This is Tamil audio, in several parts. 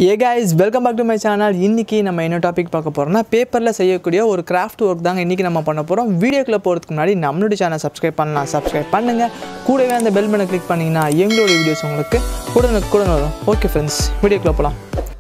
A guys welcome back to my channel இன்றைக்கி நம்ம என்ன டாபிக் பார்க்க போகிறோம்னா பேப்பரில் செய்யக்கூடிய ஒரு கிராஃப்ட் ஒர்க் தாங்க இன்றைக்கி நம்ம பண்ண போகிறோம் வீடியோக்குள்ளே போகிறதுக்கு முன்னாடி நம்மளுடைய சேனல் சப்ஸ்கிரைப் பண்ணலாம் சப்ஸ்கிரைப் பண்ணுங்கள் கூடவே அந்த பெல் பட்டனை கிளிக் பண்ணிங்கன்னா எங்களோட வீடியோஸ் உங்களுக்கு உடனுக்குடன் வரும் ஓகே ஃப்ரெண்ட்ஸ் வீடியோக்குள்ளே போகலாம்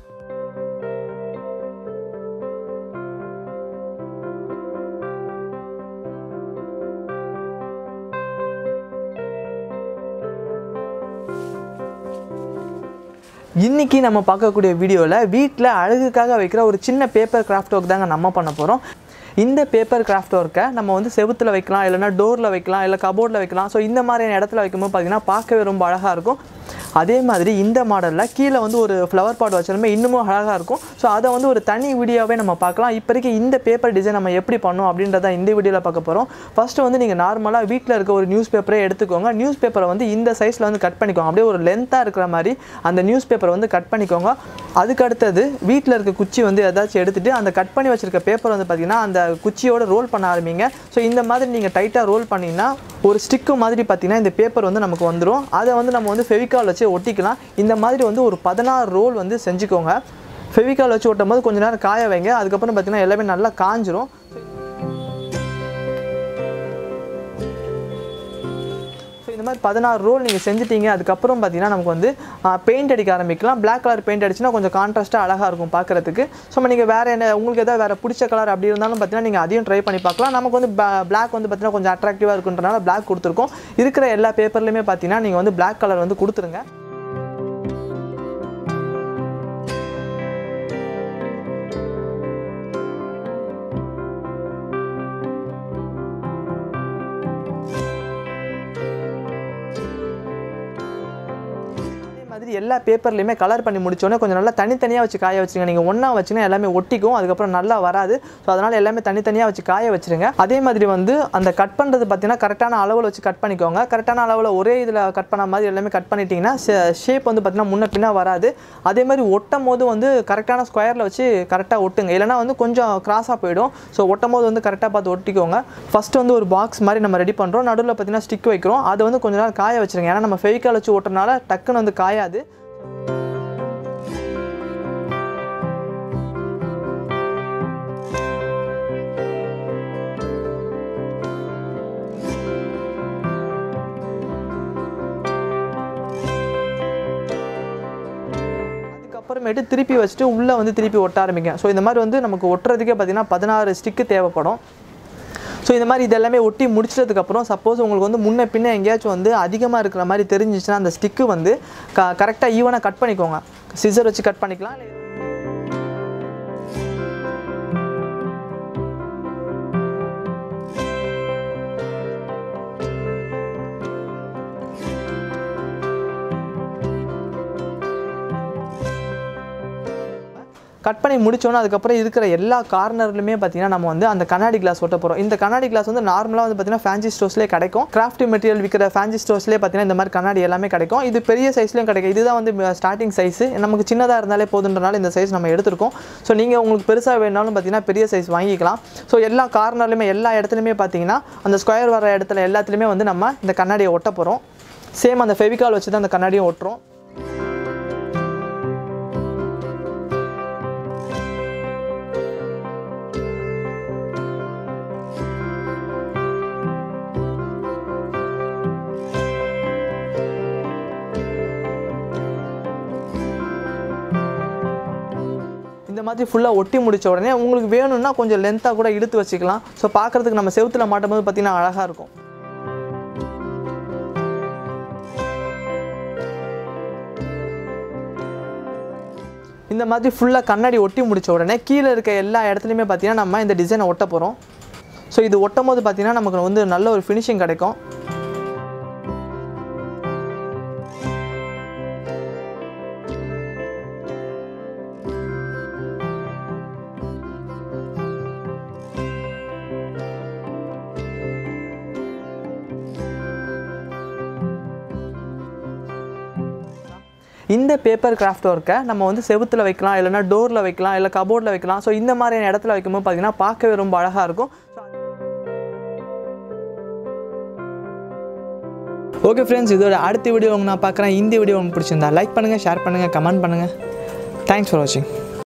இன்றைக்கி நம்ம பார்க்கக்கூடிய வீடியோவில் வீட்டில் அழகுக்காக வைக்கிற ஒரு சின்ன பேப்பர் கிராஃப்ட் ஒர்க் தாங்க நம்ம பண்ண போகிறோம் இந்த பேப்பர் கிராஃப்ட் ஒர்க்கை நம்ம வந்து செவுத்தில் வைக்கலாம் இல்லைனா டோரில் வைக்கலாம் இல்லை கபோர்டில் வைக்கலாம் ஸோ இந்த மாதிரியான இடத்துல வைக்கும்போது பார்த்திங்கன்னா பார்க்கவே ரொம்ப அழகாக இருக்கும் அதே மாதிரி இந்த மாடலில் கீழே வந்து ஒரு ஃப்ளவர் பாட் வச்சாலுமே இன்னமும் அழகாக இருக்கும் ஸோ அதை வந்து ஒரு தனி வீடியோவே நம்ம பார்க்கலாம் இப்போதைக்கு இந்த பேப்பர் டிசைன் நம்ம எப்படி பண்ணோம் அப்படின்றத இந்த வீடியோவில் பார்க்க போகிறோம் ஃபஸ்ட்டு வந்து நீங்கள் நார்மலாக வீட்டில் இருக்க ஒரு நியூஸ் பேப்பரே எடுத்துக்கோங்க நியூஸ் பேப்பரை வந்து இந்த சைஸில் வந்து கட் பண்ணிக்கோங்க அப்படியே ஒரு லென்த்தாக இருக்கிற மாதிரி அந்த நியூஸ் பேப்பரை வந்து கட் பண்ணிக்கோங்க அதுக்கு அடுத்தது வீட்டில் இருக்க குச்சி வந்து ஏதாச்சும் எடுத்துகிட்டு அந்த கட் பண்ணி வச்சுருக்க பேப்பர் வந்து பார்த்திங்கன்னா அந்த குச்சியோட ரோல் பண்ண ஆரம்பிங்க ஸோ இந்த மாதிரி நீங்கள் டைட்டாக ரோல் பண்ணிங்கன்னா ஒரு ஸ்டிக்கு மாதிரி பார்த்திங்கன்னா இந்த பேப்பர் வந்து நமக்கு வந்துடும் அதை வந்து நம்ம வந்து ஃபெவிகால் வச்சு ஒட்டிக்கலாம் இந்த மாதிரி வந்து ஒரு பதினாறு ரோல் வந்து செஞ்சுக்கோங்க ஃபெவிகால் வச்சு ஒட்டும் போது கொஞ்ச நேரம் காய வைங்க அதுக்கப்புறம் பார்த்திங்கன்னா எல்லாமே நல்லா காஞ்சிரும் ஸோ இந்த மாதிரி பதினாறு ரோல் நீங்கள் செஞ்சிட்டீங்க அதுக்கப்புறம் பார்த்தீங்கன்னா நமக்கு வந்து பெயிண்ட் அடிக்க ஆரம்பிக்கலாம் பிளாக் கலர் பெயிண்ட் அடிச்சுன்னா கொஞ்சம் கான்ட்ராஸ்ட்டாக அழகாக இருக்கும் பார்க்குறதுக்கு ஸோ நீங்கள் வேறு என்ன உங்களுக்கு எதாவது வேறு பிடிச்ச கலர் அப்படி இருந்தாலும் பார்த்தீங்கன்னா நீங்கள் அதையும் ட்ரை பண்ணி பார்க்கலாம் நமக்கு வந்து பிளாக் வந்து பார்த்தீங்கன்னா கொஞ்சம் அட்ராக்டிவாக இருக்குன்றனால பிளாக் கொடுத்துருக்கோம் இருக்கிற எல்லா பேப்பர்லையுமே பார்த்தீங்கன்னா நீங்கள் வந்து பிளாக் கலர் வந்து கொடுத்துருங்க அதே மாதிரி எல்லா பேப்பர்லையுமே கலர் பண்ணி முடிச்சோடனே கொஞ்சம் நல்லா தனித்தனியாக வச்சு காய வச்சுருங்க நீங்கள் ஒன்றா வச்சுன்னா எல்லாமே ஒட்டிக்கும் அதுக்கப்புறம் நல்லா வராது ஸோ அதனால் எல்லாமே தனித்தனியாக வச்சு காய வச்சுருங்க அதே மாதிரி வந்து அந்த கட் பண்ணுறது பார்த்தீங்கன்னா கரெக்டான அளவில் வச்சு கட் பண்ணிக்கோங்க கரெக்டான அளவில் ஒரே இதில் கட் பண்ண மாதிரி எல்லாமே கட் பண்ணிட்டீங்கன்னா ஷேப் வந்து பார்த்தீங்கன்னா முன்ன பின்னா வராது அதே மாதிரி ஒட்டும் போது வந்து கரெக்டான ஸ்கொயரில் வச்சு கரெக்டாக ஒட்டுங்க இல்லைனா வந்து கொஞ்சம் கிராஸாக போயிடும் ஸோ ஒட்டும் போது வந்து கரெக்டாக பார்த்து ஒட்டிக்கோங்க ஃபஸ்ட்டு வந்து ஒரு பாக்ஸ் மாதிரி நம்ம ரெடி பண்ணுறோம் நடுவில் பார்த்தீங்கன்னா ஸ்டிக் வைக்கிறோம் அதை வந்து கொஞ்ச நேரம் காய வச்சுருங்க ஏன்னா நம்ம ஃபெவிக்கால் வச்சு ஓட்டுறதுனால டக்குன்னு வந்து காயாது அதுக்கப்புறமேட்டு திருப்பி வச்சுட்டு உள்ளே வந்து திருப்பி ஒட்ட ஆரம்பிங்க ஸோ இந்த மாதிரி வந்து நமக்கு ஒட்டுறதுக்கே பார்த்திங்கன்னா பதினாறு ஸ்டிக்கு தேவைப்படும் ஸோ இந்த மாதிரி இதெல்லாமே ஒட்டி முடிச்சதுக்கப்புறம் சப்போஸ் உங்களுக்கு வந்து முன்ன பின்ன எங்கேயாச்சும் வந்து அதிகமாக இருக்கிற மாதிரி தெரிஞ்சிச்சுன்னா அந்த ஸ்டிக்கு வந்து க கரெக்டாக ஈவனாக கட் பண்ணிக்கோங்க சிசர் வச்சு கட் பண்ணிக்கலாம் இல்லை கட் பண்ணி முடிச்சோன்னா அதுக்கப்புறம் இருக்கிற எல்லா கார்னர்லையுமே பார்த்தீங்கன்னா நம்ம வந்து அந்த கண்ணாடி கிளாஸ் ஒட்ட போகிறோம் இந்த கண்ணாடி கிளாஸ் வந்து நார்மலாக வந்து பார்த்தீங்கன்னா ஃபேன்சி ஸ்டோர்ஸ்லேயே கிடைக்கும் கிராஃப்ட் மெட்டீரியல் விற்கிற ஃபேன்சி ஸ்டோர்ஸ்லேயே பார்த்தீங்கன்னா இந்த மாதிரி கண்ணாடி எல்லாமே கிடைக்கும் இது பெரிய சைஸ்லையும் கிடைக்கும் இதுதான் வந்து ஸ்டார்டிங் சைஸ் நமக்கு சின்னதாக இருந்தாலே போதுன்றனால இந்த சைஸ் நம்ம எடுத்திருக்கோம் ஸோ நீங்கள் உங்களுக்கு பெருசாக வேணாலும் பார்த்தீங்கன்னா பெரிய சைஸ் வாங்கிக்கலாம் ஸோ எல்லா கார்னர்லையுமே எல்லா இடத்துலையுமே பார்த்தீங்கன்னா அந்த ஸ்கொயர் வர இடத்துல எல்லாத்துலேயுமே வந்து நம்ம இந்த கண்ணாடியை ஒட்ட போகிறோம் சேம் அந்த ஃபெவிகால் வச்சு தான் அந்த கண்ணாடியும் ஒட்டுறோம் இந்த மாதிரி ஃபுல்லாக ஒட்டி முடித்த உடனே உங்களுக்கு வேணும்னா கொஞ்சம் லென்த்தாக கூட இழுத்து வச்சுக்கலாம் ஸோ பார்க்குறதுக்கு நம்ம செவுத்தில் மாட்டும் போது பார்த்திங்கன்னா அழகாக இருக்கும் இந்த மாதிரி ஃபுல்லாக கண்ணாடி ஒட்டி முடித்த உடனே கீழே இருக்க எல்லா இடத்துலையுமே பார்த்திங்கன்னா நம்ம இந்த டிசைனை ஒட்ட போகிறோம் ஸோ இது ஒட்டும் போது பார்த்திங்கன்னா நமக்கு வந்து நல்ல ஒரு ஃபினிஷிங் கிடைக்கும் இந்த பேப்பர் கிராஃப்ட் ஒர்க்கை நம்ம வந்து செவுத்தில் வைக்கலாம் இல்லைனா டோரில் வைக்கலாம் இல்லை கபோர்டில் வைக்கலாம் ஸோ இந்த மாதிரியான இடத்துல வைக்கும்போது பார்த்திங்கன்னா பார்க்கவே ரொம்ப அழகாக இருக்கும் ஓகே ஃப்ரெண்ட்ஸ் இதோட அடுத்த வீடியோ உங்க நான் பார்க்குறேன் இந்த வீடியோ உங்களுக்கு பிடிச்சிருந்தா லைக் பண்ணுங்கள் ஷேர் பண்ணுங்கள் கமெண்ட் பண்ணுங்கள் தேங்க்ஸ் ஃபார் வாட்சிங்